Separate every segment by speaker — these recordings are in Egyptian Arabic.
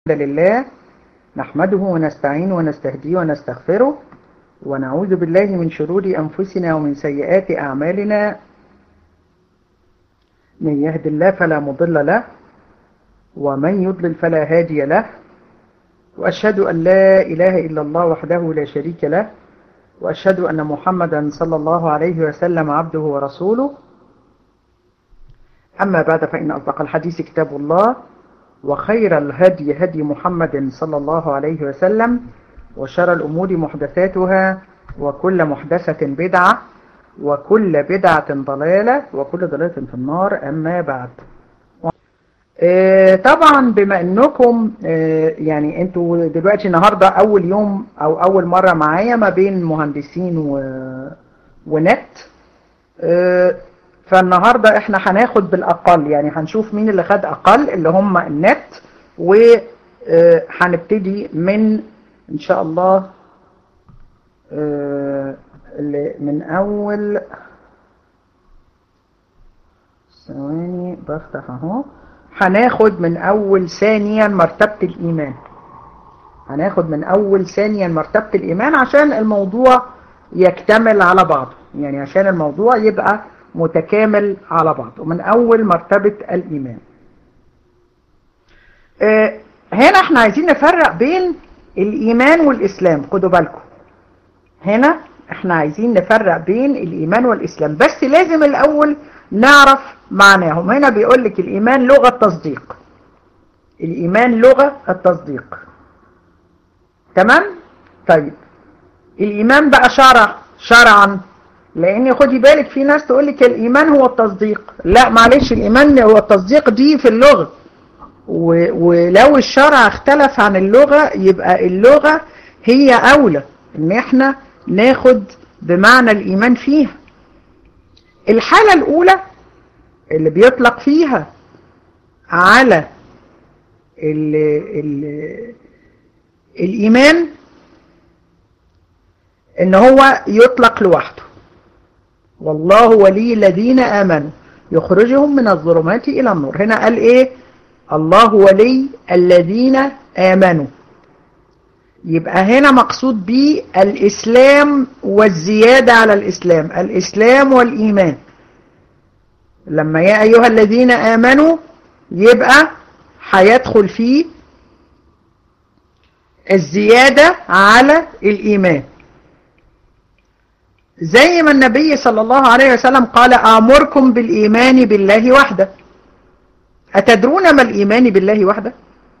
Speaker 1: الحمد لله نحمده ونستعينه ونستهديه ونستغفره ونعوذ بالله من شرور أنفسنا ومن سيئات أعمالنا من يهد الله فلا مضل له ومن يضلل فلا هادي له وأشهد أن لا إله إلا الله وحده لا شريك له وأشهد أن محمدا صلى الله عليه وسلم عبده ورسوله أما بعد فإن أصدق الحديث كتاب الله وخير الهدي هدي محمد صلى الله عليه وسلم وشر الأمور محدثاتها وكل محدثة بدعة وكل بدعة ضلالة وكل ضلالة في النار أما بعد طبعا بما انكم يعني انتوا دلوقتي النهاردة اول يوم او اول مرة معايا ما بين مهندسين و... ونت فالنهاردة احنا هناخد بالاقل يعني هنشوف مين اللي خد اقل اللي هم النت وهنبتدي من ان شاء الله من اول ثواني بفتح اهو هناخد من اول ثانيا مرتبة الايمان هناخد من اول ثانيا مرتبة الايمان عشان الموضوع يكتمل على بعضه يعني عشان الموضوع يبقى متكامل على بعضه من اول مرتبة الايمان اه هنا احنا عايزين نفرق بين الايمان والاسلام خدوا بالكم هنا احنا عايزين نفرق بين الايمان والاسلام بس لازم الاول نعرف معناهم هنا بيقول لك الايمان لغة تصديق الايمان لغة التصديق تمام طيب الايمان بقى شرع شرعا لان خدي بالك في ناس تقول لك الايمان هو التصديق لا معلش الايمان هو التصديق دي في اللغة ولو الشرع اختلف عن اللغة يبقى اللغة هي اولى ان احنا ناخد بمعنى الايمان فيها الحالة الاولى اللي بيطلق فيها على ال ال الايمان ان هو يطلق لوحده والله ولي الذين آمنوا يخرجهم من الظلمات إلى النور هنا قال إيه الله ولي الذين آمنوا يبقى هنا مقصود به الإسلام والزيادة على الإسلام الإسلام والإيمان لما يا أيها الذين آمنوا يبقى هيدخل فيه الزيادة على الإيمان زي ما النبي صلى الله عليه وسلم قال آمركم بالإيمان بالله وحده أتدرون ما الإيمان بالله وحده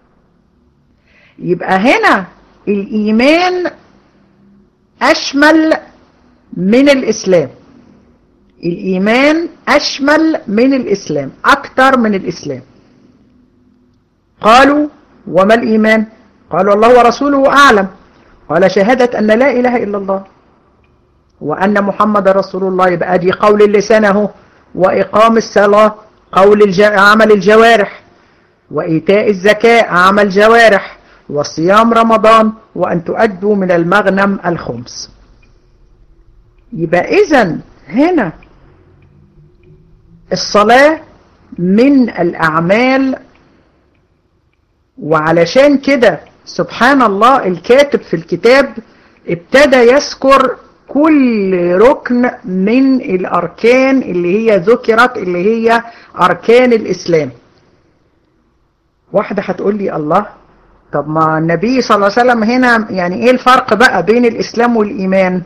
Speaker 1: يبقى هنا الإيمان أشمل من الإسلام الإيمان أشمل من الإسلام أكثر من الإسلام قالوا وما الإيمان قالوا الله ورسوله أعلم قال شهادة أن لا إله إلا الله وأن محمد رسول الله يبقى دي قول اللسان اهو وإقام الصلاة قول الج... عمل الجوارح وإيتاء الزكاة عمل جوارح وصيام رمضان وأن تؤدوا من المغنم الخمس يبقى إذن هنا الصلاة من الأعمال وعلشان كده سبحان الله الكاتب في الكتاب ابتدى يذكر كل ركن من الأركان اللي هي ذكرت اللي هي أركان الإسلام واحدة هتقول لي الله طب ما النبي صلى الله عليه وسلم هنا يعني ايه الفرق بقى بين الإسلام والإيمان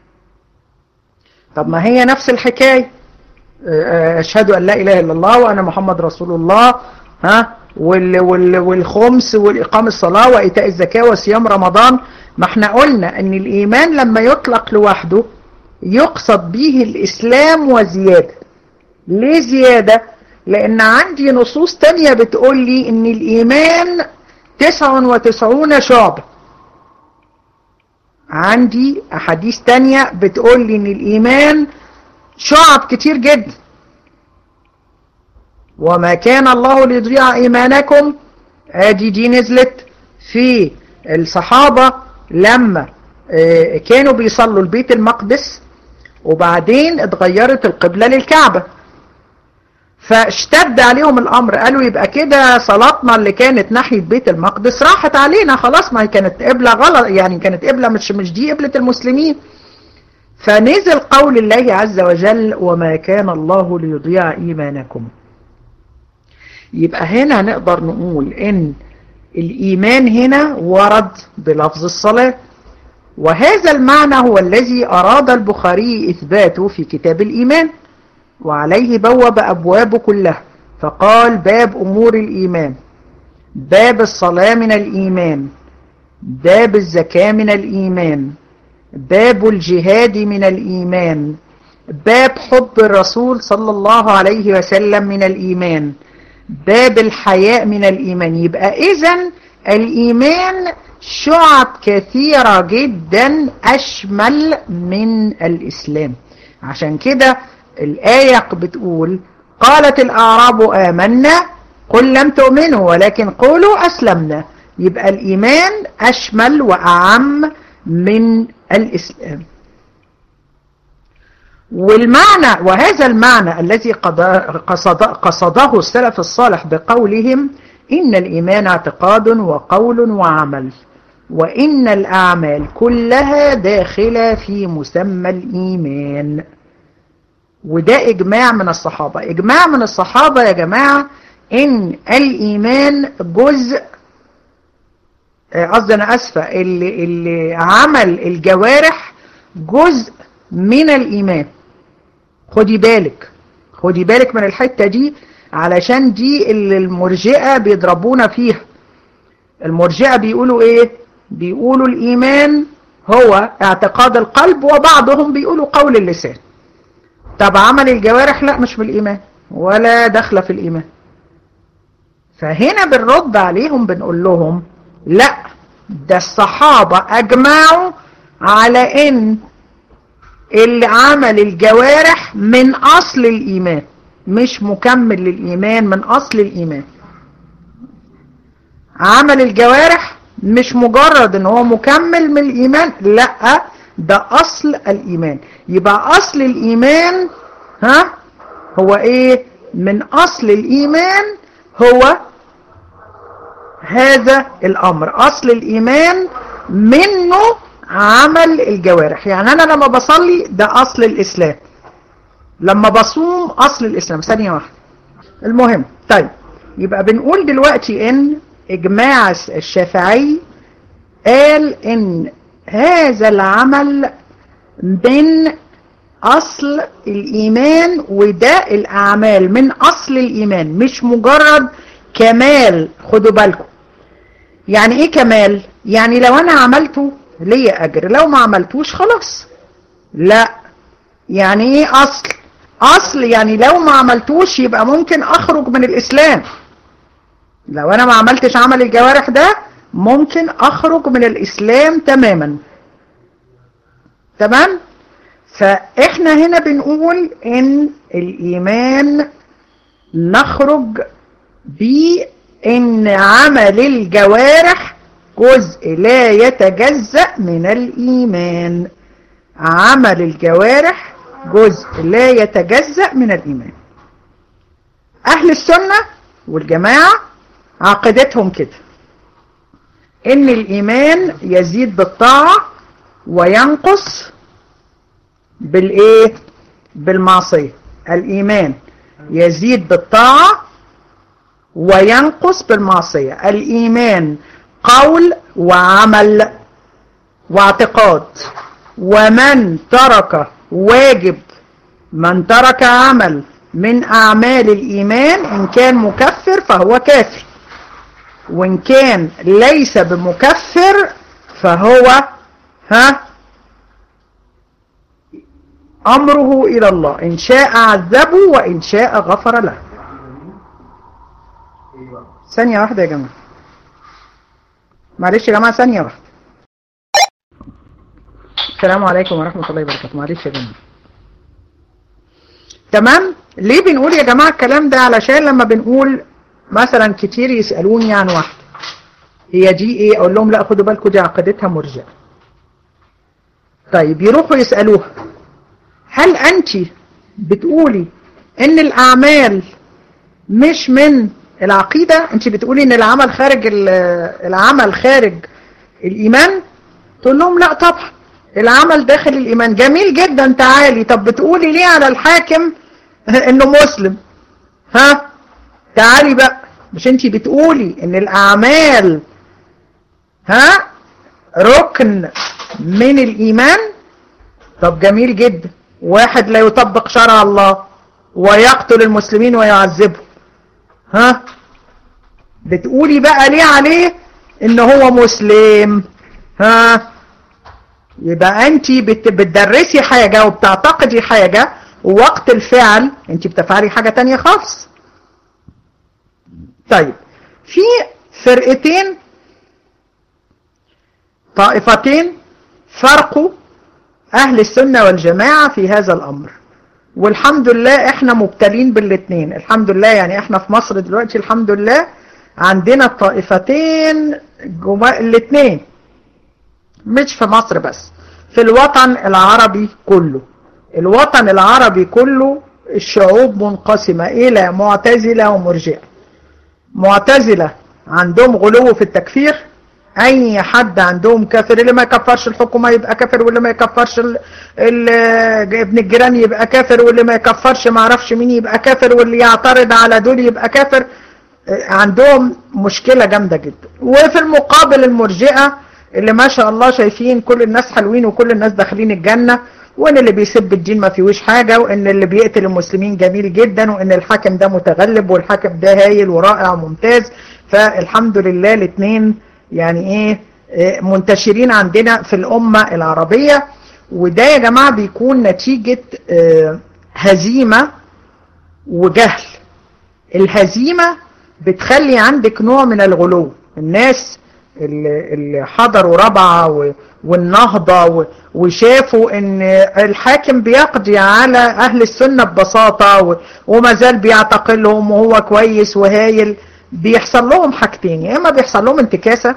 Speaker 1: طب ما هي نفس الحكاية أشهد أن لا إله إلا الله وأنا محمد رسول الله ها وال وال والخمس والإقام الصلاة وإيتاء الزكاة وصيام رمضان ما احنا قلنا ان الايمان لما يطلق لوحده يقصد به الاسلام وزيادة ليه زيادة لان عندي نصوص تانية بتقول لي ان الايمان تسعة وتسعون شعبة عندي احاديث تانية بتقول لي ان الايمان شعب كتير جدا وما كان الله ليضيع ايمانكم ادي دي نزلت في الصحابة لما كانوا بيصلوا البيت المقدس وبعدين اتغيرت القبلة للكعبة فاشتد عليهم الامر قالوا يبقى كده صلاتنا اللي كانت ناحية بيت المقدس راحت علينا خلاص ما هي كانت قبلة غلط يعني كانت قبلة مش مش دي قبلة المسلمين فنزل قول الله عز وجل وما كان الله ليضيع ايمانكم يبقى هنا نقدر نقول ان الايمان هنا ورد بلفظ الصلاة وهذا المعنى هو الذي اراد البخاري اثباته في كتاب الايمان وعليه بوب أبواب كلها فقال باب أمور الإيمان باب الصلاة من الإيمان باب الزكاة من الإيمان باب الجهاد من الإيمان باب حب الرسول صلى الله عليه وسلم من الإيمان باب الحياء من الإيمان يبقى إذن الإيمان شعب كثيرة جدا أشمل من الإسلام عشان كده الآية بتقول قالت الأعراب آمنا قل لم تؤمنوا ولكن قولوا أسلمنا يبقى الإيمان أشمل وأعم من الإسلام والمعنى وهذا المعنى الذي قصد قصده السلف الصالح بقولهم إن الإيمان اعتقاد وقول وعمل وإن الأعمال كلها داخلة في مسمى الإيمان وده إجماع من الصحابة إجماع من الصحابة يا جماعة إن الإيمان جزء قصدي أنا أسفة اللي, اللي عمل الجوارح جزء من الإيمان خدي بالك خدي بالك من الحتة دي علشان دي اللي المرجئة بيضربونا فيها المرجئة بيقولوا إيه بيقولوا الإيمان هو اعتقاد القلب وبعضهم بيقولوا قول اللسان طب عمل الجوارح لا مش بالإيمان ولا داخله في الإيمان فهنا بنرد عليهم بنقول لهم لا ده الصحابة أجمعوا على إن اللي عمل الجوارح من أصل الإيمان مش مكمل للإيمان من أصل الإيمان عمل الجوارح مش مجرد ان هو مكمل من الإيمان لا ده أصل الإيمان يبقى أصل الإيمان ها هو إيه من أصل الإيمان هو هذا الأمر أصل الإيمان منه عمل الجوارح يعني أنا لما بصلي ده أصل الإسلام لما بصوم أصل الإسلام ثانية واحدة المهم طيب يبقى بنقول دلوقتي إن إجماع الشافعي قال إن هذا العمل من أصل الإيمان وده الأعمال من أصل الإيمان مش مجرد كمال خدوا بالكم يعني إيه كمال يعني لو أنا عملته ليا أجر لو ما عملتوش خلاص لا يعني إيه أصل أصل يعني لو ما عملتوش يبقى ممكن أخرج من الإسلام لو أنا ما عملتش عمل الجوارح ده ممكن أخرج من الإسلام تماما تمام فإحنا هنا بنقول إن الإيمان نخرج بإن عمل الجوارح جزء لا يتجزأ من الإيمان عمل الجوارح جزء لا يتجزأ من الإيمان أهل السنة والجماعة عقيدتهم كده إن الإيمان يزيد بالطاعة وينقص بالإيه بالمعصية الإيمان يزيد بالطاعة وينقص بالمعصية الإيمان قول وعمل واعتقاد ومن ترك واجب من ترك عمل من أعمال الإيمان إن كان مكفر فهو كافر وإن كان ليس بمكفر فهو ها أمره إلى الله إن شاء عذبه وإن شاء غفر له ثانية واحدة يا جماعة معلش يا جماعة ثانية واحدة السلام عليكم ورحمة الله وبركاته معلش يا جماعة تمام ليه بنقول يا جماعة الكلام ده علشان لما بنقول مثلا كتير يسألوني عن واحدة هي دي ايه اقول لهم لا خدوا بالكم دي عقيدتها مرجع طيب يروحوا يسألوها هل انت بتقولي ان الاعمال مش من العقيدة انت بتقولي ان العمل خارج العمل خارج الايمان تقول لهم لا طبعا العمل داخل الايمان جميل جدا تعالي طب بتقولي ليه على الحاكم انه مسلم ها تعالي بقى مش انت بتقولي ان الاعمال ها ركن من الايمان طب جميل جدا واحد لا يطبق شرع الله ويقتل المسلمين ويعذبهم ها بتقولي بقى ليه عليه ان هو مسلم ها يبقى انت بتدرسي حاجة وبتعتقدي حاجة ووقت الفعل انت بتفعلي حاجة تانية خالص طيب في فرقتين طائفتين فرقوا اهل السنة والجماعة في هذا الامر والحمد لله احنا مبتلين بالاثنين الحمد لله يعني احنا في مصر دلوقتي الحمد لله عندنا الطائفتين جوا الاثنين مش في مصر بس في الوطن العربي كله الوطن العربي كله الشعوب منقسمة إلى معتزلة ومرجئة معتزلة عندهم غلو في التكفير أي حد عندهم كافر اللي ما يكفرش الحكومة يبقى كافر واللي ما يكفرش ال ال ابن الجيران يبقى كافر واللي ما يكفرش ما عرفش مين يبقى كافر واللي يعترض على دول يبقى كافر عندهم مشكلة جامدة جدا وفي المقابل المرجئة اللي ما شاء الله شايفين كل الناس حلوين وكل الناس داخلين الجنة وان اللي بيسب الدين ما فيهوش حاجة وان اللي بيقتل المسلمين جميل جدا وان الحاكم ده متغلب والحاكم ده هايل ورائع وممتاز فالحمد لله الاثنين يعني ايه منتشرين عندنا في الامة العربية وده يا جماعة بيكون نتيجة هزيمة وجهل الهزيمة بتخلي عندك نوع من الغلو الناس اللي حضروا ربعة والنهضة وشافوا ان الحاكم بيقضي على اهل السنة ببساطة وما زال بيعتقلهم وهو كويس وهايل بيحصل لهم حاجتين يا اما بيحصل لهم انتكاسة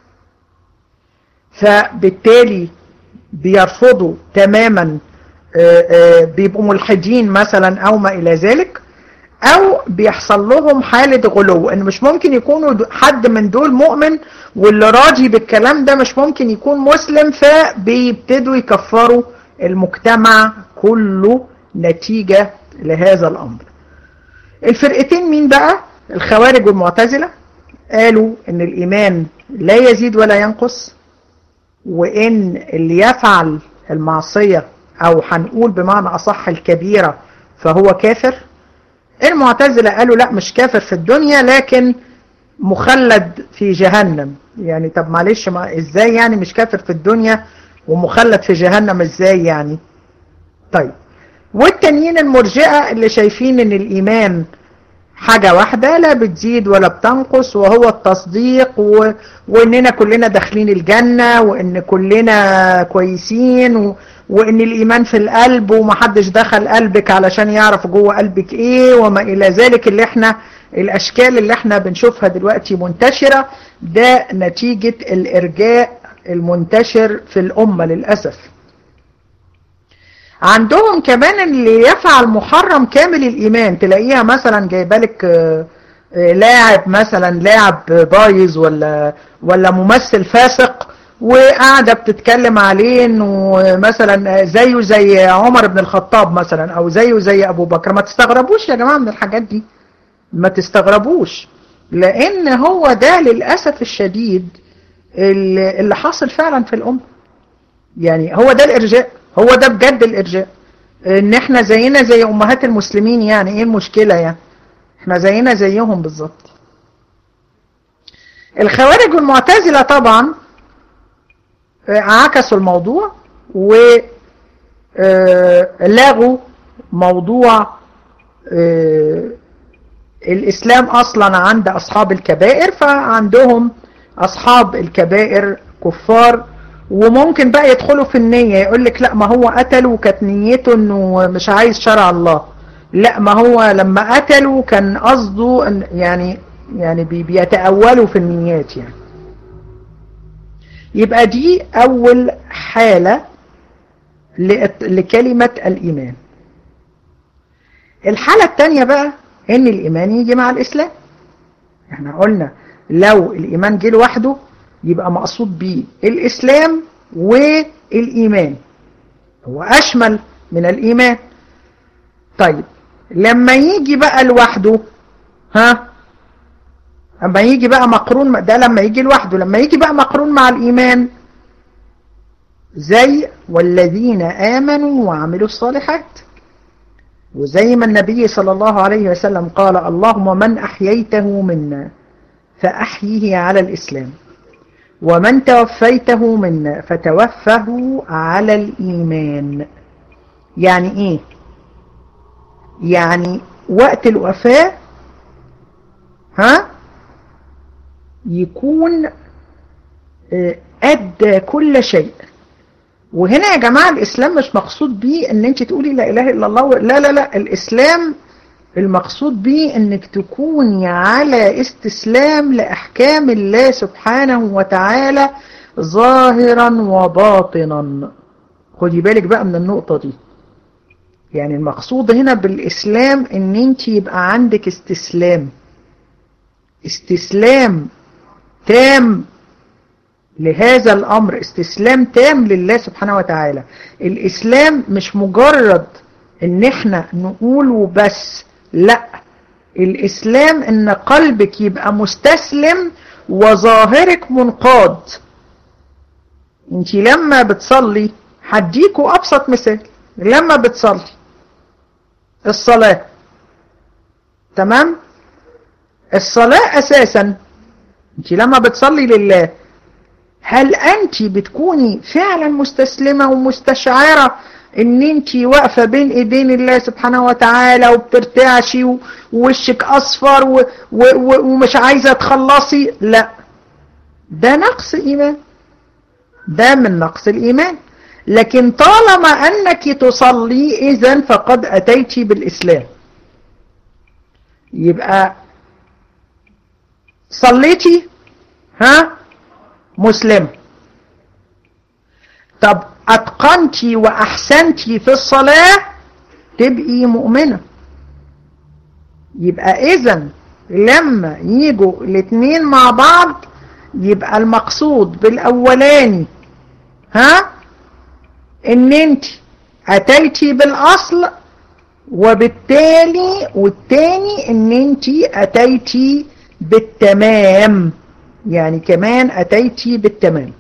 Speaker 1: فبالتالي بيرفضوا تماما بيبقوا ملحدين مثلا او ما الى ذلك او بيحصل لهم حالة غلو ان مش ممكن يكونوا حد من دول مؤمن واللي راضي بالكلام ده مش ممكن يكون مسلم فبيبتدوا يكفروا المجتمع كله نتيجة لهذا الامر الفرقتين مين بقى الخوارج والمعتزلة قالوا ان الايمان لا يزيد ولا ينقص وان اللي يفعل المعصية او هنقول بمعنى اصح الكبيرة فهو كافر المعتزلة قالوا لا مش كافر في الدنيا لكن مخلد في جهنم يعني طب معلش ما ازاي يعني مش كافر في الدنيا ومخلد في جهنم ازاي يعني طيب والتانيين المرجئة اللي شايفين ان الايمان حاجة واحدة لا بتزيد ولا بتنقص وهو التصديق و... واننا كلنا داخلين الجنة وان كلنا كويسين و... وان الايمان في القلب ومحدش دخل قلبك علشان يعرف جوه قلبك ايه وما الى ذلك اللي احنا الاشكال اللي احنا بنشوفها دلوقتي منتشرة ده نتيجة الارجاء المنتشر في الامة للأسف عندهم كمان اللي يفعل محرم كامل الايمان تلاقيها مثلا جايبالك لاعب مثلا لاعب بايظ ولا ولا ممثل فاسق وقاعدة بتتكلم عليه انه مثلا زيه زي عمر بن الخطاب مثلا او زيه زي ابو بكر ما تستغربوش يا جماعة من الحاجات دي ما تستغربوش لان هو ده للأسف الشديد اللي حاصل فعلا في الأمة يعني هو ده الارجاء هو ده بجد الارجاء ان احنا زينا زي امهات المسلمين يعني ايه المشكلة يعني احنا زينا زيهم بالظبط الخوارج والمعتزلة طبعا عكسوا الموضوع ولغوا موضوع الإسلام أصلا عند أصحاب الكبائر فعندهم أصحاب الكبائر كفار وممكن بقى يدخلوا في النية يقول لك لا ما هو قتلوا كانت نيته انه مش عايز شرع الله لا ما هو لما قتلوا كان قصده يعني يعني بيتأولوا في النيات يعني يبقى دي أول حالة لكلمة الإيمان الحالة الثانية بقى ان الايمان يجي مع الاسلام احنا قلنا لو الايمان جه لوحده يبقى مقصود بيه الاسلام والايمان هو اشمل من الايمان طيب لما يجي بقى لوحده ها اما يجي بقى مقرون ده لما يجي لوحده لما يجي بقى مقرون مع الايمان زي والذين آمنوا وعملوا الصالحات وزي ما النبي صلى الله عليه وسلم قال اللهم من أحييته منا فأحيه على الإسلام ومن توفيته منا فتوفه على الإيمان يعني إيه يعني وقت الوفاة ها يكون أدى كل شيء وهنا يا جماعة الإسلام مش مقصود بيه ان انت تقولي لا إله إلا الله لا لا لا الإسلام المقصود بيه انك تكوني على استسلام لأحكام الله سبحانه وتعالى ظاهرا وباطنا خدي بالك بقى من النقطة دي يعني المقصود هنا بالإسلام ان انت يبقى عندك استسلام استسلام تام لهذا الأمر استسلام تام لله سبحانه وتعالى الإسلام مش مجرد ان احنا نقول وبس لا الإسلام ان قلبك يبقى مستسلم وظاهرك منقاد انت لما بتصلي هديكوا أبسط مثال لما بتصلي الصلاة تمام الصلاة أساسا انت لما بتصلي لله هل انت بتكوني فعلا مستسلمة ومستشعرة ان انت واقفة بين ايدين الله سبحانه وتعالى وبترتعشي ووشك اصفر و و و ومش عايزة تخلصي لا ده نقص ايمان ده من نقص الايمان لكن طالما انك تصلي اذا فقد اتيت بالاسلام يبقى صليتي ها مسلم طب اتقنتي واحسنتي في الصلاة تبقي مؤمنة يبقى اذا لما يجوا الاثنين مع بعض يبقى المقصود بالاولاني ها ان انت اتيتي بالاصل وبالتالي والتاني ان انت اتيتي بالتمام يعني كمان أتيت بالتمام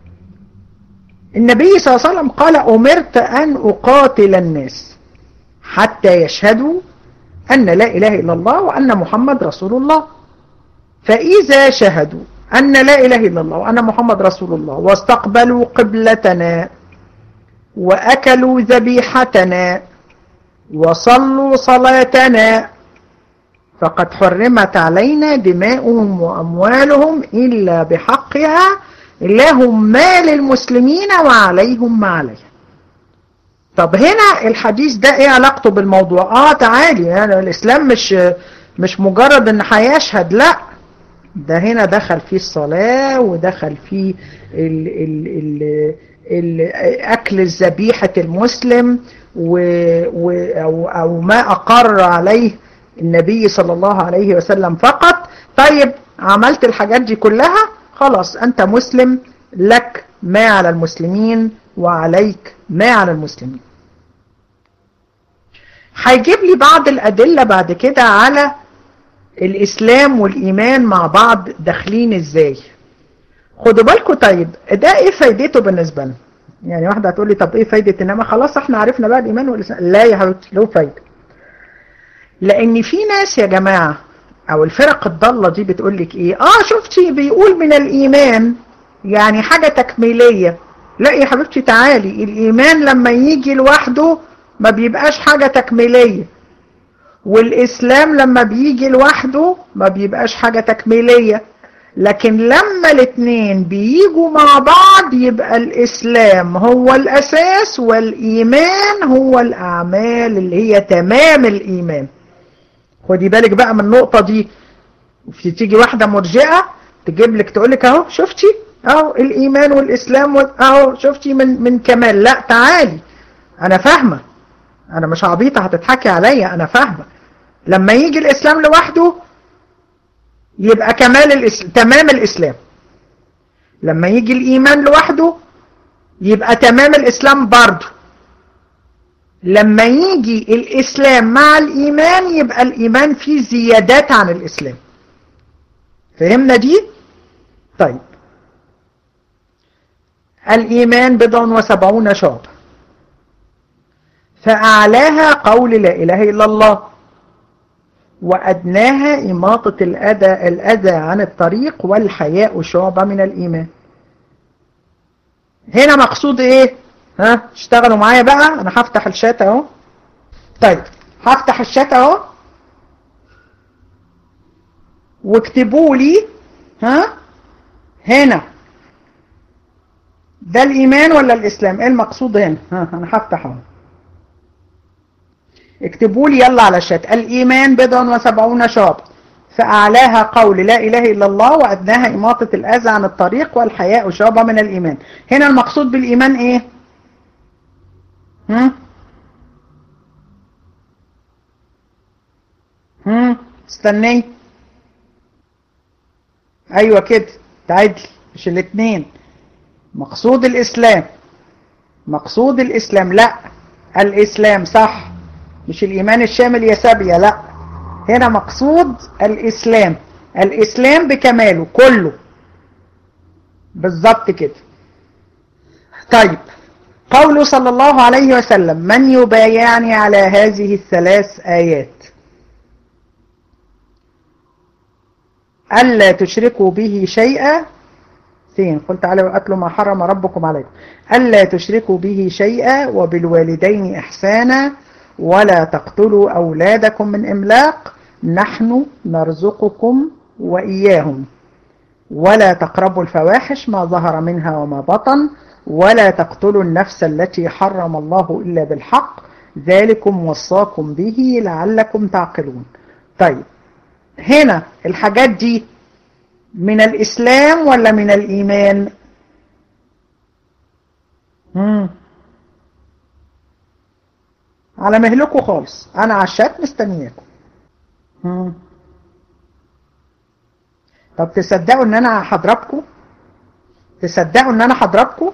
Speaker 1: النبي صلى الله عليه وسلم قال أمرت أن أقاتل الناس حتى يشهدوا أن لا إله إلا الله وأن محمد رسول الله فإذا شهدوا أن لا إله إلا الله وأن محمد رسول الله واستقبلوا قبلتنا وأكلوا ذبيحتنا وصلوا صلاتنا فقد حرمت علينا دماؤهم وأموالهم إلا بحقها لهم ما للمسلمين وعليهم ما عليهم طب هنا الحديث ده ايه علاقته بالموضوع اه تعالي يعني الاسلام مش مش مجرد ان هيشهد لا ده هنا دخل فيه الصلاة ودخل فيه ال ال ال ال اكل الذبيحة المسلم و و او, او ما اقر عليه النبي صلى الله عليه وسلم فقط طيب عملت الحاجات دي كلها خلاص أنت مسلم لك ما على المسلمين وعليك ما على المسلمين هيجيب لي بعض الأدلة بعد كده على الإسلام والإيمان مع بعض داخلين إزاي خدوا بالكم طيب ده إيه فايدته بالنسبة لنا يعني واحدة هتقول لي طب إيه فايدة إنما خلاص إحنا عرفنا بقى الإيمان والإسلام لا يا حبيبتي له فايدة لان في ناس يا جماعة او الفرق الضالة دي بتقول لك ايه اه شفتي بيقول من الايمان يعني حاجة تكميلية لا يا حبيبتي تعالي الايمان لما يجي لوحده ما بيبقاش حاجة تكميلية والاسلام لما بيجي لوحده ما بيبقاش حاجة تكميلية لكن لما الاثنين بيجوا مع بعض يبقى الاسلام هو الاساس والايمان هو الاعمال اللي هي تمام الايمان خدي بالك بقى من النقطة دي تيجي واحدة مرجئة تجيب لك تقول لك اهو شفتي اهو الايمان والاسلام اهو شفتي من من كمال لا تعالي انا فاهمة انا مش عبيطة هتضحكي عليا انا فاهمة لما يجي الإسلام لوحده يبقى كمال الإسلام تمام الإسلام لما يجي الإيمان لوحده يبقى تمام الإسلام برضه لما يجي الإسلام مع الإيمان يبقى الإيمان فيه زيادات عن الإسلام فهمنا دي؟ طيب الإيمان بضع وسبعون شعب فأعلاها قول لا إله إلا الله وأدناها إماطة الأذى, الأذى عن الطريق والحياء شعبة من الإيمان هنا مقصود إيه ها اشتغلوا معايا بقى أنا هفتح الشات أهو طيب هفتح الشات أهو واكتبوا لي ها هنا ده الإيمان ولا الإسلام ايه المقصود هنا ها أنا هفتح اهو اكتبوا لي يلا على الشات الإيمان بضع وسبعون شعب فأعلاها قول لا إله إلا الله وأدناها إماطة الأذى عن الطريق والحياء شعبة من الإيمان هنا المقصود بالإيمان إيه هم هم استني أيوة كده تعدل مش الاثنين مقصود الإسلام مقصود الإسلام لا الإسلام صح مش الإيمان الشامل يا سابية لا هنا مقصود الإسلام الإسلام بكماله كله بالضبط كده طيب قوله صلى الله عليه وسلم من يبايعني على هذه الثلاث آيات ألا تشركوا به شيئا فين قلت تعالى وأتلوا ما حرم ربكم عليكم ألا تشركوا به شيئا وبالوالدين إحسانا ولا تقتلوا أولادكم من إملاق نحن نرزقكم وإياهم ولا تقربوا الفواحش ما ظهر منها وما بطن ولا تقتلوا النفس التي حرم الله إلا بالحق ذلكم وصاكم به لعلكم تعقلون طيب هنا الحاجات دي من الإسلام ولا من الإيمان مم. على مهلكوا خالص أنا على الشات مستنياكم مم. طب تصدقوا ان انا هضربكم تصدقوا ان انا هضربكم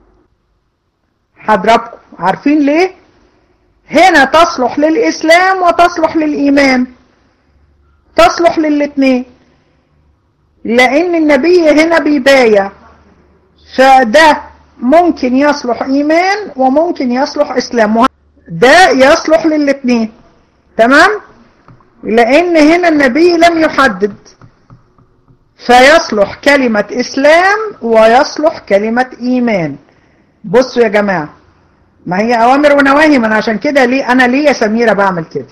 Speaker 1: هضربكم عارفين ليه هنا تصلح للإسلام وتصلح للإيمان تصلح للاتنين لأن النبي هنا بيبايع فده ممكن يصلح إيمان وممكن يصلح إسلام ده يصلح للاتنين تمام لأن هنا النبي لم يحدد فيصلح كلمة إسلام ويصلح كلمة إيمان بصوا يا جماعة ما هي أوامر ونواهي من عشان كده ليه أنا ليه يا سميرة بعمل كده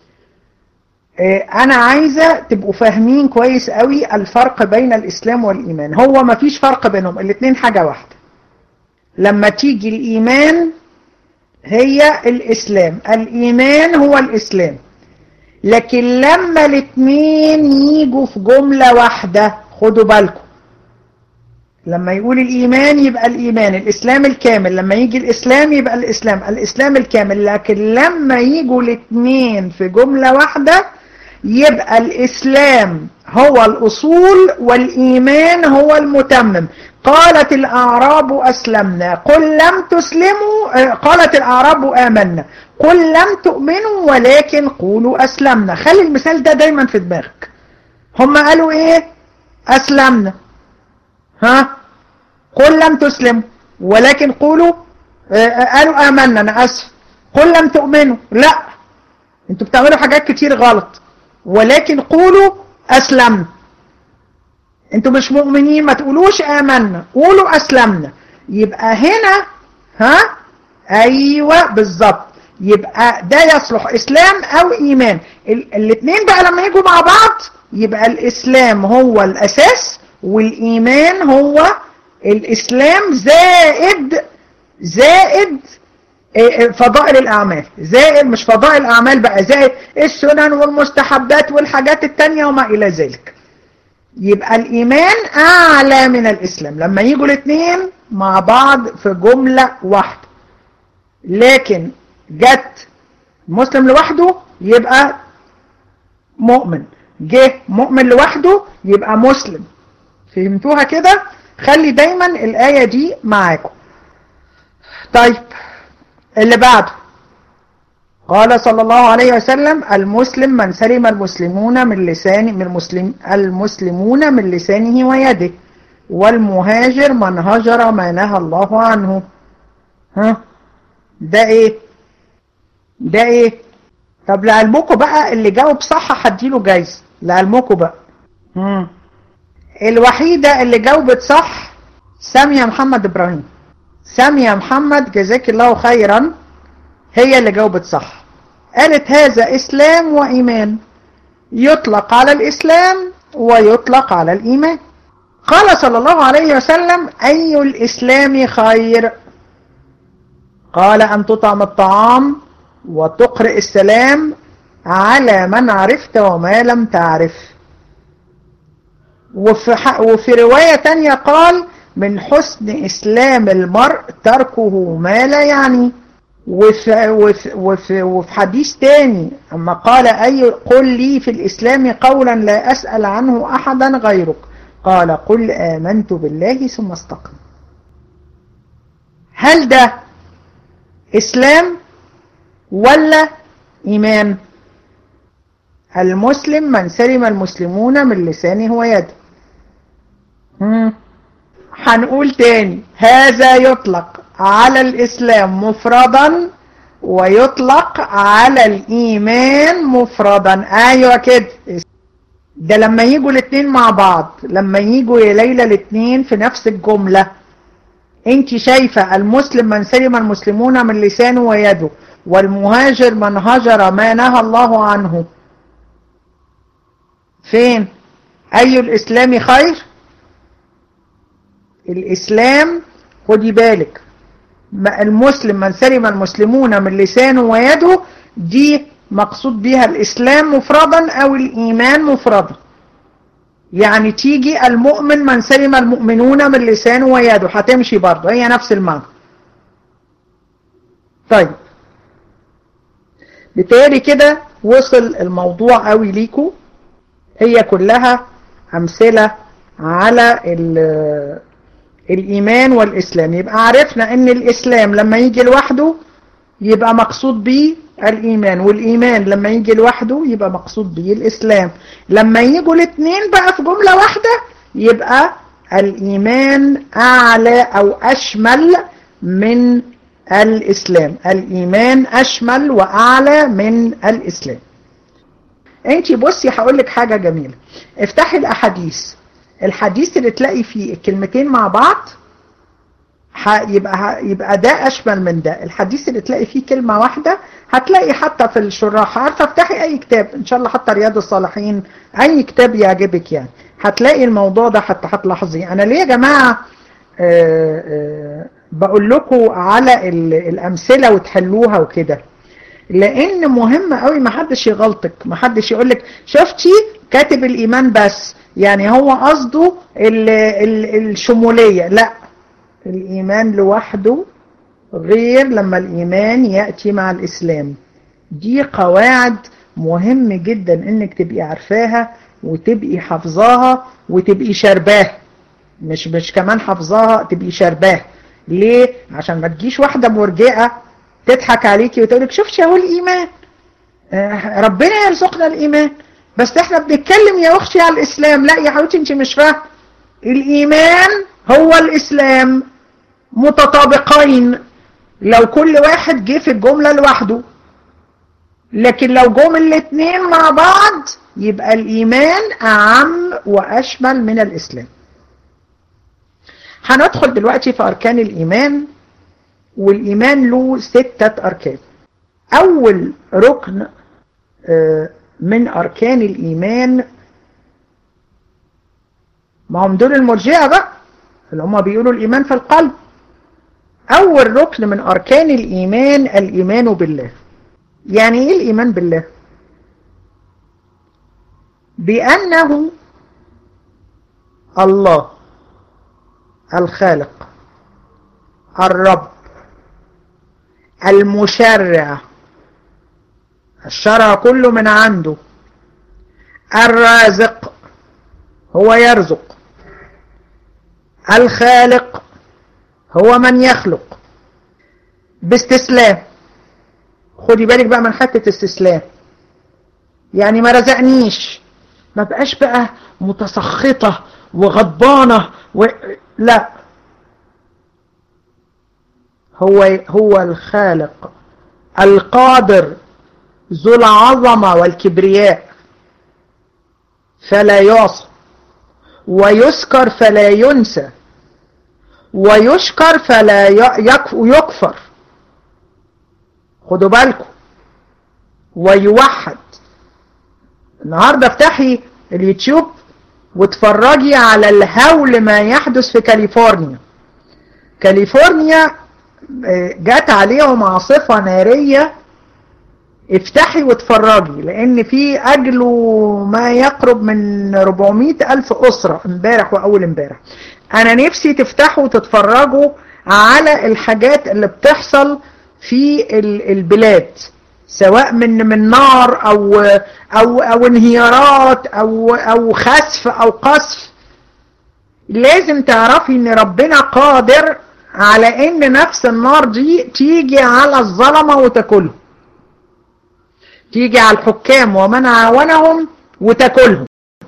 Speaker 1: أنا عايزة تبقوا فاهمين كويس قوي الفرق بين الإسلام والإيمان هو ما فيش فرق بينهم الاثنين حاجة واحدة لما تيجي الإيمان هي الإسلام الإيمان هو الإسلام لكن لما الاثنين يجوا في جملة واحدة خدوا بالكم لما يقول الإيمان يبقى الإيمان الإسلام الكامل لما يجي الإسلام يبقى الإسلام الإسلام الكامل لكن لما يجوا الاثنين في جملة واحدة يبقى الإسلام هو الأصول والإيمان هو المتمم قالت الأعراب أسلمنا قل لم تسلموا قالت الأعراب آمنا قل لم تؤمنوا ولكن قولوا أسلمنا خلي المثال ده دايما في دماغك هم قالوا إيه أسلمنا ها قل لم تسلموا ولكن قولوا قالوا آمنا أنا أسف قل لم تؤمنوا لا انتوا بتعملوا حاجات كتير غلط ولكن قولوا أسلمنا انتوا مش مؤمنين ما تقولوش آمنا قولوا أسلمنا يبقى هنا ها أيوة بالظبط يبقى ده يصلح إسلام أو إيمان الاثنين بقى لما يجوا مع بعض يبقى الإسلام هو الأساس والإيمان هو الإسلام زائد زائد فضائل الأعمال زائد مش فضائل الأعمال بقى زائد السنن والمستحبات والحاجات التانية وما إلى ذلك يبقى الإيمان أعلى من الإسلام لما يجوا الاثنين مع بعض في جملة واحدة لكن جت مسلم لوحده يبقى مؤمن جه مؤمن لوحده يبقى مسلم فهمتوها كده خلي دايما الآية دي معاكم طيب اللي بعده قال صلى الله عليه وسلم المسلم من سلم المسلمون من لسان من المسلم المسلمون من لسانه ويده والمهاجر من هجر ما نهى الله عنه ها ده ايه ده ايه طب لعلمكم بقى اللي جاوب صح هديله جايزه لعلمكم بقى مم. الوحيدة اللي جاوبت صح سامية محمد ابراهيم سامية محمد جزاك الله خيرا هي اللي جاوبت صح قالت هذا اسلام وايمان يطلق على الاسلام ويطلق على الايمان قال صلى الله عليه وسلم اي الاسلام خير قال ان تطعم الطعام وتقرئ السلام على من عرفت وما لم تعرف وفي, وفي رواية تانية قال من حسن إسلام المرء تركه ما لا يعني وفي, وفي, وفي, وفي حديث تاني أما قال أي قل لي في الإسلام قولا لا أسأل عنه أحدا غيرك قال قل آمنت بالله ثم استقم هل ده إسلام ولا إيمان المسلم من سلم المسلمون من لسانه ويده هنقول تاني هذا يطلق على الإسلام مفردا ويطلق على الإيمان مفردا أيوة كده ده لما يجوا الاثنين مع بعض لما يجوا يا ليلى الاثنين في نفس الجملة انت شايفة المسلم من سلم المسلمون من لسانه ويده والمهاجر من هجر ما نهى الله عنه فين أي الإسلام خير الإسلام خدي بالك المسلم من سلم المسلمون من لسانه ويده دي مقصود بها الإسلام مفردا أو الإيمان مفردا يعني تيجي المؤمن من سلم المؤمنون من لسانه ويده هتمشي برضه هي نفس المعنى طيب بالتالي كده وصل الموضوع قوي ليكو هي كلها أمثلة على الإيمان والإسلام يبقى عرفنا أن الإسلام لما يجي لوحده يبقى مقصود به الإيمان والإيمان لما يجي لوحده يبقى مقصود به الإسلام لما يجوا الاثنين بقى في جملة واحدة يبقى الإيمان أعلى أو أشمل من الإسلام الإيمان أشمل وأعلى من الإسلام انت بصي هقول لك حاجة جميلة افتحي الأحاديث الحديث اللي تلاقي فيه الكلمتين مع بعض يبقى يبقى ده أشمل من ده الحديث اللي تلاقي فيه كلمة واحدة هتلاقي حتى في الشراح عارفة افتحي أي كتاب إن شاء الله حتى رياض الصالحين أي كتاب يعجبك يعني هتلاقي الموضوع ده حتى هتلاحظيه أنا ليه يا جماعة آآ آآ بقول لكم على الأمثلة وتحلوها وكده لأن مهم قوي ما حدش يغلطك ما حدش يقول لك شفتي كاتب الإيمان بس يعني هو قصده ال ال الشمولية لا الإيمان لوحده غير لما الإيمان يأتي مع الإسلام دي قواعد مهم جدا انك تبقي عارفاها وتبقي حافظاها وتبقي شرباها مش مش كمان حافظاها تبقي شرباها ليه عشان ما تجيش واحدة مرجئة تضحك عليكي وتقولك شفتي اهو الايمان آه ربنا يرزقنا الايمان بس احنا بنتكلم يا اختي على الاسلام لا يا حبيبتي انت مش فاهمه الايمان هو الاسلام متطابقين لو كل واحد جه في الجمله لوحده لكن لو جم الاثنين مع بعض يبقى الايمان اعم واشمل من الاسلام هندخل دلوقتي في اركان الايمان والإيمان له ستة أركان أول ركن من أركان الإيمان ما هم دول المرجئة بقى اللي هم بيقولوا الإيمان في القلب أول ركن من أركان الإيمان الإيمان بالله يعني إيه الإيمان بالله بأنه الله الخالق الرب المشرع الشرع كله من عنده الرازق هو يرزق الخالق هو من يخلق باستسلام خدي بالك بقى من حتة استسلام يعني ما رزقنيش ما بقاش بقى متسخطة وغضبانة و... لا هو هو الخالق القادر ذو العظمة والكبرياء فلا يعصى ويذكر فلا ينسى ويشكر فلا يكفر خدوا بالكم ويوحد النهاردة افتحي اليوتيوب واتفرجي على الهول ما يحدث في كاليفورنيا كاليفورنيا جات عليهم عاصفة نارية افتحي واتفرجي لان في اجله ما يقرب من 400 الف اسرة امبارح واول امبارح انا نفسي تفتحوا وتتفرجوا على الحاجات اللي بتحصل في البلاد سواء من من نار او او او انهيارات او او خسف او قصف لازم تعرفي ان ربنا قادر على ان نفس النار دي تيجي على الظلمه وتاكلهم تيجي على الحكام ومن عاونهم وتاكلهم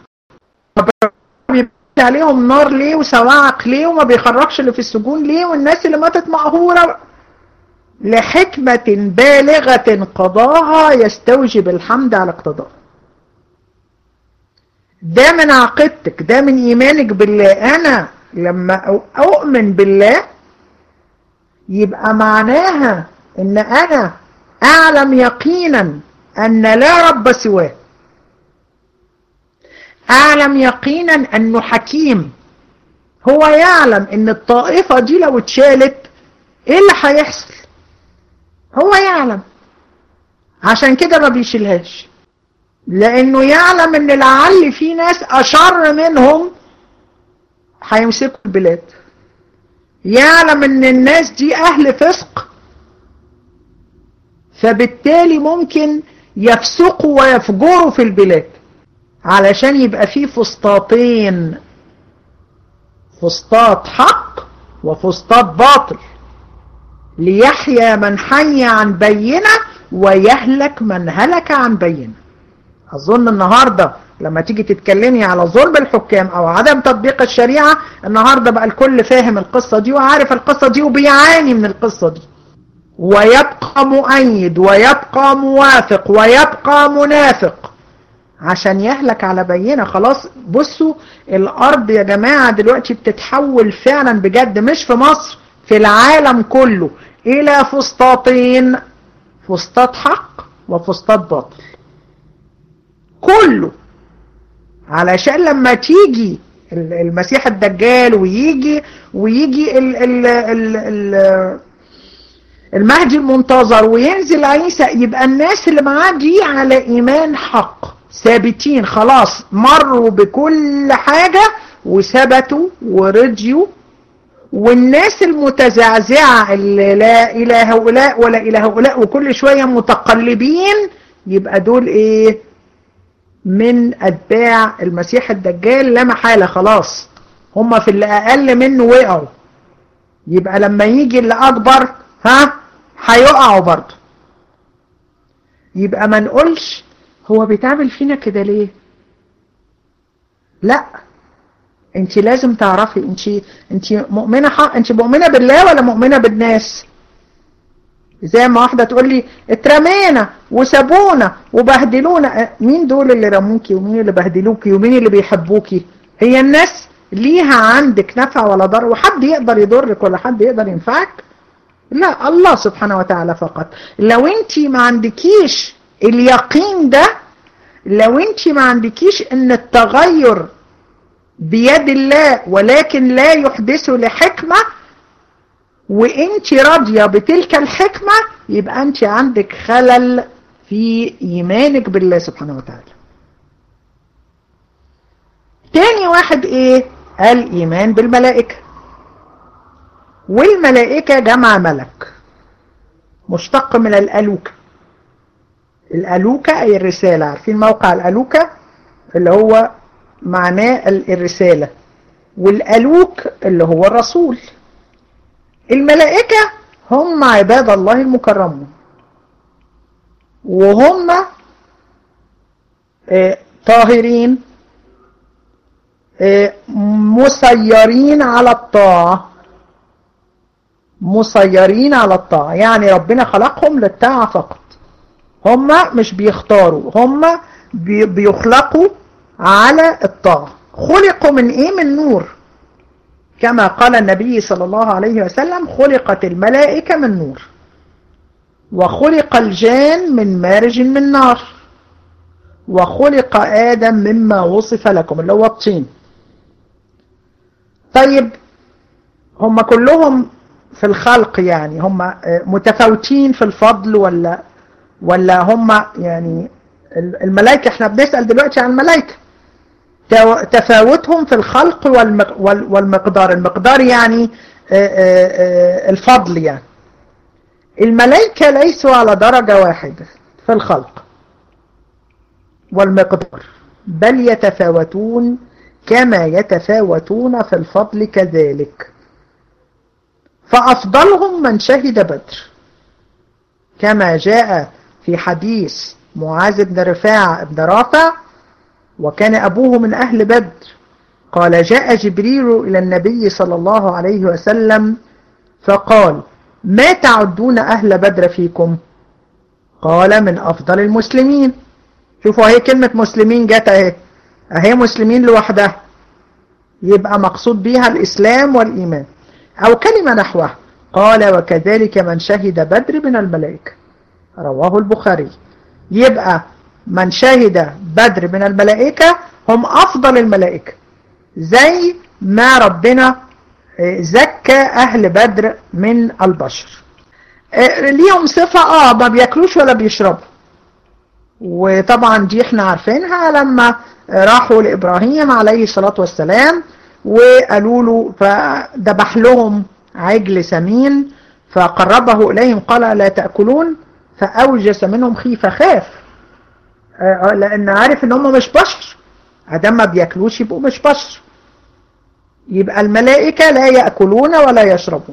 Speaker 1: عليهم نار ليه وسواعق ليه وما بيخرجش اللي في السجون ليه والناس اللي ماتت مقهورة لحكمة بالغة قضاها يستوجب الحمد على اقتضاء ده من عقيدتك ده من ايمانك بالله انا لما اؤمن بالله يبقى معناها ان انا اعلم يقينا ان لا رب سواه اعلم يقينا انه حكيم هو يعلم ان الطائفة دي لو اتشالت ايه اللي هيحصل هو يعلم عشان كده ما بيشيلهاش لانه يعلم ان لعل في ناس اشر منهم هيمسكوا البلاد يعلم ان الناس دي اهل فسق فبالتالي ممكن يفسقوا ويفجروا في البلاد علشان يبقى فيه فسطاطين فسطاط حق وفسطاط باطل ليحيى من حي عن بينة ويهلك من هلك عن بينة أظن النهاردة لما تيجي تتكلمي على ظلم الحكام أو عدم تطبيق الشريعة النهاردة بقى الكل فاهم القصة دي وعارف القصة دي وبيعاني من القصة دي ويبقى مؤيد ويبقى موافق ويبقى منافق عشان يهلك على بينة خلاص بصوا الأرض يا جماعة دلوقتي بتتحول فعلا بجد مش في مصر في العالم كله إلى فسطاطين فسطاط حق وفسطاط باطل كله علشان لما تيجي المسيح الدجال ويجي ويجي ال ال ال ال المهدي المنتظر وينزل عيسى يبقى الناس اللي معاه دي على ايمان حق ثابتين خلاص مروا بكل حاجة وثبتوا ورجيوا والناس المتزعزعة اللي لا إلى هؤلاء ولا إلى هؤلاء وكل شوية متقلبين يبقى دول إيه من أتباع المسيح الدجال لا محالة خلاص هم في اللي أقل منه وقعوا يبقى لما يجي اللي أكبر ها هيقعوا برضه يبقى ما نقولش هو بيتعمل فينا كده ليه لا انت لازم تعرفي انت انت مؤمنه حق انت مؤمنه بالله ولا مؤمنه بالناس زي ما واحده تقول لي اترمينا وسابونا وبهدلونا مين دول اللي رموكي ومين اللي بهدلوكي ومين اللي بيحبوكي هي الناس ليها عندك نفع ولا ضر وحد يقدر يضرك ولا حد يقدر ينفعك لا الله سبحانه وتعالى فقط لو انت ما عندكيش اليقين ده لو انت ما عندكيش ان التغير بيد الله ولكن لا يحدثه لحكمة وانت راضية بتلك الحكمة يبقى انت عندك خلل في ايمانك بالله سبحانه وتعالى تاني واحد ايه الايمان بالملائكة والملائكة جمع ملك مشتق من الألوكة الألوكة أي الرسالة عارفين موقع الألوكة اللي هو معناه الرسالة والألوك اللي هو الرسول الملائكة هم عباد الله المكرمون وهم آه طاهرين آه مسيرين على الطاعة مسيرين على الطاعة يعني ربنا خلقهم للطاعة فقط هم مش بيختاروا هم بيخلقوا على الطاعة خلقوا من ايه من نور كما قال النبي صلى الله عليه وسلم خلقت الملائكة من نور وخلق الجان من مارج من نار وخلق آدم مما وصف لكم اللي هو الطين طيب هم كلهم في الخلق يعني هم متفاوتين في الفضل ولا ولا هم يعني الملائكة احنا بنسأل دلوقتي عن الملائكة تفاوتهم في الخلق والمقدار المقدار يعني الفضل يعني الملائكة ليسوا على درجة واحدة في الخلق والمقدار بل يتفاوتون كما يتفاوتون في الفضل كذلك فأفضلهم من شهد بدر كما جاء في حديث معاذ بن رفاعة بن رافع وكان أبوه من أهل بدر قال جاء جبريل إلى النبي صلى الله عليه وسلم فقال ما تعدون أهل بدر فيكم قال من أفضل المسلمين شوفوا هي كلمة مسلمين جت اهي اهي مسلمين لوحدها يبقى مقصود بها الإسلام والإيمان أو كلمة نحوها قال وكذلك من شهد بدر من الملائكة رواه البخاري يبقى من شهد بدر من الملائكة هم أفضل الملائكة زي ما ربنا زكى أهل بدر من البشر ليهم صفة آه ما بياكلوش ولا بيشربوا وطبعا دي احنا عارفينها لما راحوا لإبراهيم عليه الصلاة والسلام وقالوا له فدبح لهم عجل سمين فقربه إليهم قال لا تأكلون فأوجس منهم خيفة خاف لأن عارف ان هم مش بشر عدم ما بياكلوش يبقوا مش بشر يبقى الملائكة لا يأكلون ولا يشربون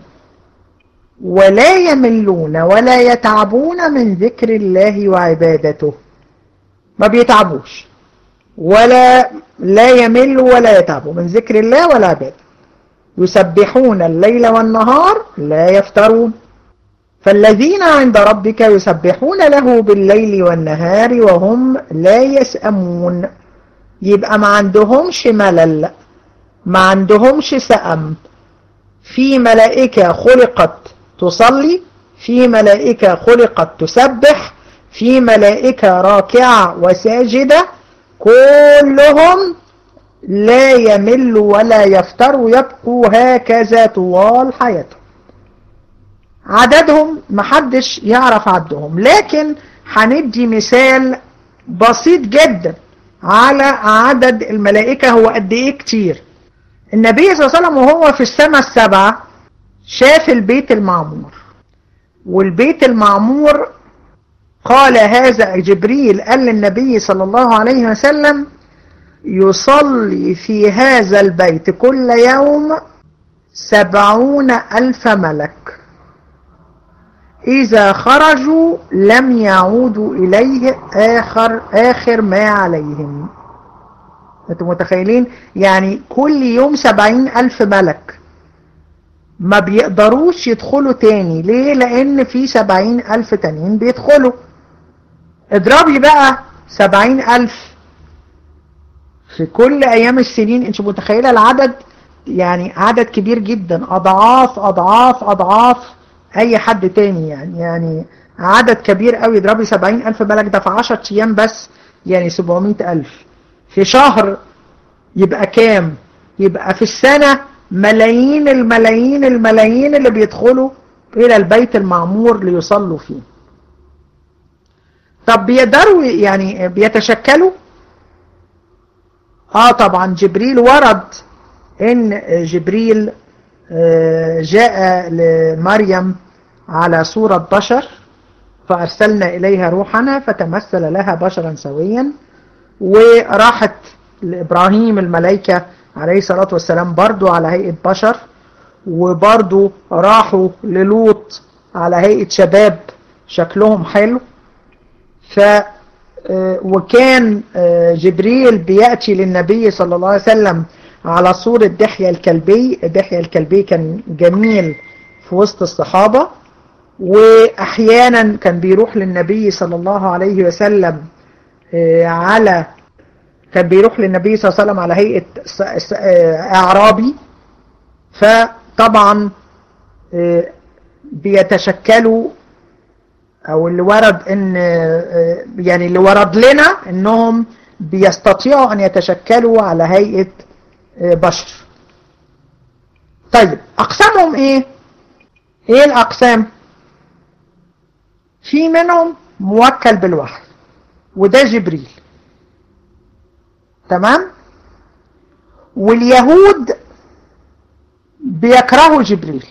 Speaker 1: ولا يملون ولا يتعبون من ذكر الله وعبادته ما بيتعبوش ولا لا يملوا ولا يتعبوا من ذكر الله ولا عباده يسبحون الليل والنهار لا يفترون فالذين عند ربك يسبحون له بالليل والنهار وهم لا يسأمون يبقى ما عندهمش ملل ما عندهمش سأم في ملائكة خلقت تصلي في ملائكة خلقت تسبح في ملائكة راكعة وساجدة كلهم لا يمل ولا يفتر يبقوا هكذا طوال حياتهم عددهم محدش يعرف عدهم لكن هندي مثال بسيط جدا على عدد الملائكة هو قد ايه كتير النبي صلى الله عليه وسلم وهو في السماء السبعة شاف البيت المعمور والبيت المعمور قال هذا جبريل قال للنبي صلى الله عليه وسلم يصلي في هذا البيت كل يوم سبعون ألف ملك إذا خرجوا لم يعودوا إليه آخر, آخر ما عليهم أنتم متخيلين يعني كل يوم سبعين ألف ملك ما بيقدروش يدخلوا تاني ليه لأن في سبعين ألف تانيين بيدخلوا اضربي بقى سبعين ألف في كل أيام السنين انت متخيلة العدد يعني عدد كبير جدا أضعاف أضعاف أضعاف أي حد تاني يعني يعني عدد كبير قوي اضربي سبعين ألف ملك ده في عشر أيام بس يعني سبعمائة ألف في شهر يبقى كام يبقى في السنة ملايين الملايين الملايين اللي بيدخلوا إلى البيت المعمور ليصلوا فيه طب بيقدروا يعني بيتشكلوا اه طبعا جبريل ورد ان جبريل جاء لمريم على صورة بشر فأرسلنا إليها روحنا فتمثل لها بشرا سويا وراحت لإبراهيم الملائكة عليه الصلاة والسلام برضو على هيئة بشر وبرضو راحوا للوط على هيئة شباب شكلهم حلو ف وكان جبريل بيأتي للنبي صلى الله عليه وسلم على صورة دحية الكلبي دحية الكلبي كان جميل في وسط الصحابة وأحيانا كان بيروح للنبي صلى الله عليه وسلم على كان بيروح للنبي صلى الله عليه وسلم على هيئة أعرابي فطبعا بيتشكلوا او اللي ورد ان يعني اللي ورد لنا انهم بيستطيعوا ان يتشكلوا على هيئة بشر طيب اقسامهم ايه ايه الاقسام في منهم موكل بالوحي وده جبريل تمام واليهود بيكرهوا جبريل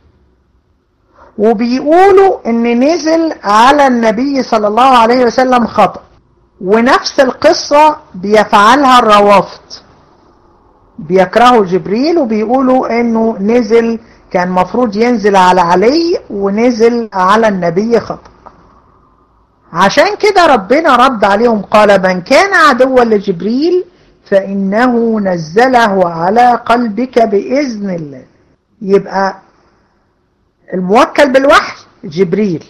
Speaker 1: وبيقولوا ان نزل على النبي صلى الله عليه وسلم خطأ ونفس القصة بيفعلها الروافض بيكرهوا جبريل وبيقولوا انه نزل كان مفروض ينزل على علي ونزل على النبي خطأ عشان كده ربنا رد عليهم قال من كان عدوا لجبريل فإنه نزله على قلبك بإذن الله يبقى الموكل بالوحي جبريل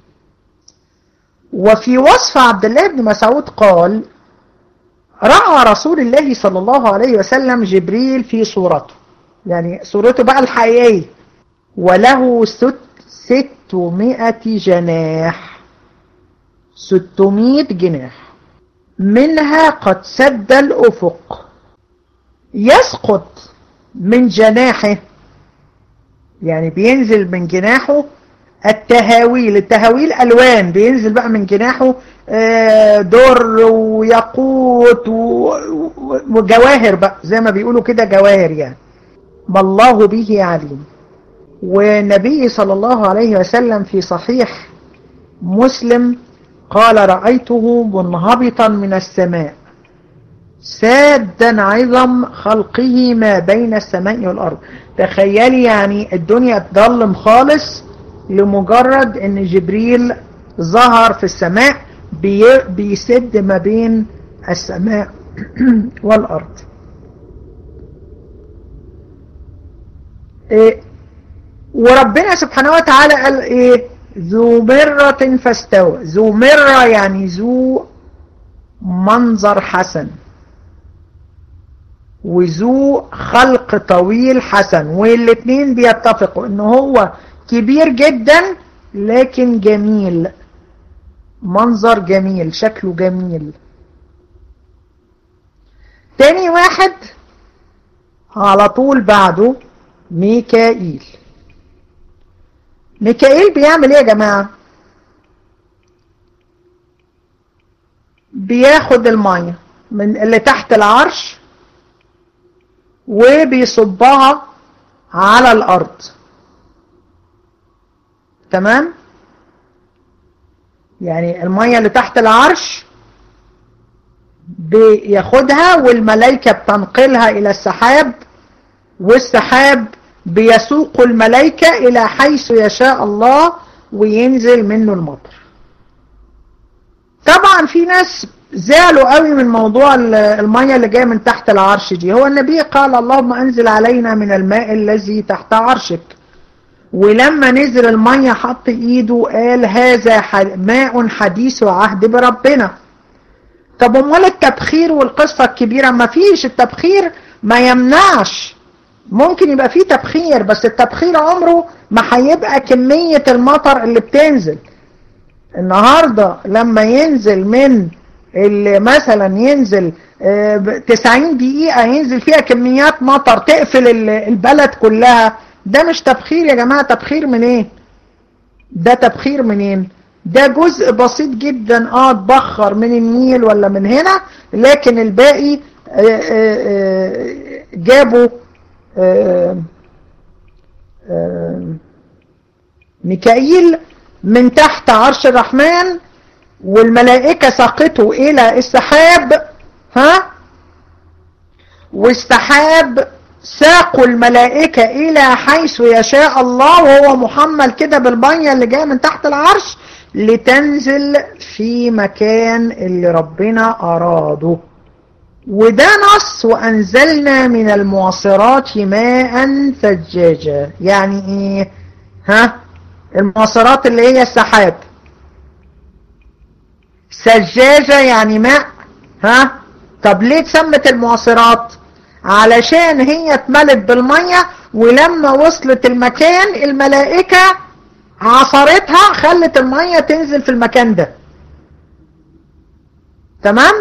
Speaker 1: وفي وصف عبد الله بن مسعود قال رأى رسول الله صلى الله عليه وسلم جبريل في صورته يعني صورته بقى الحقيقية وله ست ستمائة جناح ستمائة جناح منها قد سد الأفق يسقط من جناحه يعني بينزل من جناحه التهاويل التهاويل ألوان بينزل بقى من جناحه در وياقوت وجواهر بقى زي ما بيقولوا كده جواهر يعني ما الله به عليم والنبي صلى الله عليه وسلم في صحيح مسلم قال رأيته منهبطا من السماء سادا عظم خلقه ما بين السماء والأرض تخيلي يعني الدنيا تضلم خالص لمجرد ان جبريل ظهر في السماء بي بيسد ما بين السماء والأرض إيه وربنا سبحانه وتعالى قال ايه ذو مرة فاستوى ذو مرة يعني ذو منظر حسن وذو خلق طويل حسن والاتنين بيتفقوا ان هو كبير جدا لكن جميل منظر جميل شكله جميل تاني واحد على طول بعده ميكائيل ميكائيل بيعمل ايه يا جماعة بياخد المية من اللي تحت العرش وبيصبها على الارض تمام يعني المية اللي تحت العرش بياخدها والملائكة بتنقلها الى السحاب والسحاب بيسوق الملائكة إلى حيث يشاء الله وينزل منه المطر طبعا في ناس زعلوا قوي من موضوع المية اللي جاية من تحت العرش دي هو النبي قال اللهم أنزل علينا من الماء الذي تحت عرشك ولما نزل المية حط ايده قال هذا ماء حديث عهد بربنا طب امال التبخير والقصة الكبيرة ما فيش التبخير ما يمنعش ممكن يبقى فيه تبخير بس التبخير عمره ما هيبقى كمية المطر اللي بتنزل النهاردة لما ينزل من اللي مثلا ينزل 90 دقيقة ينزل فيها كميات مطر تقفل البلد كلها ده مش تبخير يا جماعة تبخير منين ايه؟ ده تبخير منين ده جزء بسيط جدا اه اتبخر من النيل ولا من هنا لكن الباقي جابوا آآ آآ ميكائيل من تحت عرش الرحمن والملائكة ساقطوا إلى السحاب ها والسحاب ساقوا الملائكة إلى حيث يشاء الله وهو محمل كده بالبنية اللي جاية من تحت العرش لتنزل في مكان اللي ربنا أراده وده نص وأنزلنا من المعصرات ماء ثجاجا يعني إيه ها المعصرات اللي هي السحاب سجاجة يعني ماء ها طب ليه اتسمت المعصرات علشان هي اتملت بالمية ولما وصلت المكان الملائكة عصرتها خلت المية تنزل في المكان ده تمام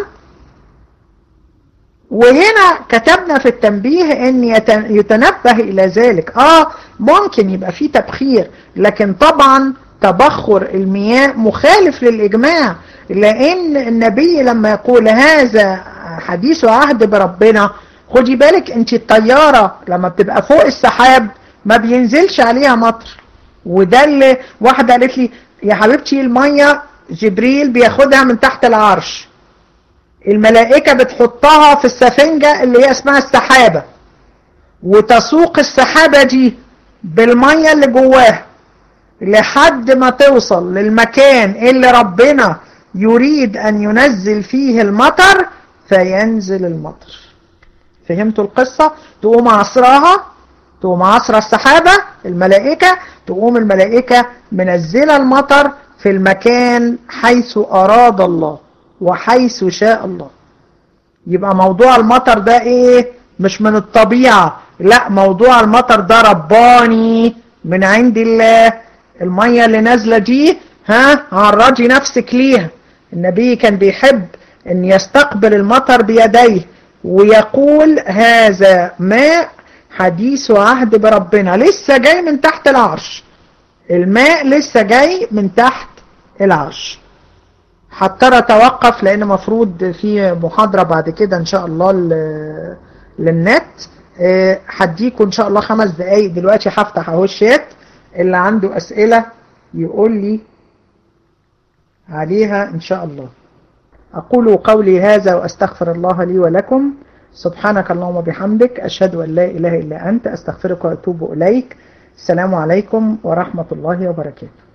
Speaker 1: وهنا كتبنا في التنبيه ان يتنبه الى ذلك اه ممكن يبقى فيه تبخير لكن طبعا تبخر المياه مخالف للاجماع لان النبي لما يقول هذا حديث عهد بربنا خدي بالك انت الطيارة لما بتبقى فوق السحاب ما بينزلش عليها مطر وده اللي واحدة قالت لي يا حبيبتي المية جبريل بياخدها من تحت العرش الملائكة بتحطها في السفنجة اللي هي اسمها السحابة وتسوق السحابة دي بالمية اللي جواها لحد ما توصل للمكان اللي ربنا يريد أن ينزل فيه المطر فينزل المطر فهمتوا القصة تقوم عصرها تقوم عصر السحابة الملائكة تقوم الملائكة منزلة المطر في المكان حيث أراد الله وحيث شاء الله يبقى موضوع المطر ده ايه مش من الطبيعة لا موضوع المطر ده رباني من عند الله المية اللي نازلة دي ها عرضي نفسك ليها النبي كان بيحب ان يستقبل المطر بيديه ويقول هذا ماء حديث عهد بربنا لسه جاي من تحت العرش الماء لسه جاي من تحت العرش هضطر اتوقف لان مفروض في محاضرة بعد كده ان شاء الله للنت هديكم ان شاء الله خمس دقايق دلوقتي هفتح اهو الشات اللي عنده اسئلة يقول لي عليها ان شاء الله أقول قولي هذا وأستغفر الله لي ولكم سبحانك اللهم وبحمدك أشهد أن لا إله إلا أنت أستغفرك وأتوب إليك السلام عليكم ورحمة الله وبركاته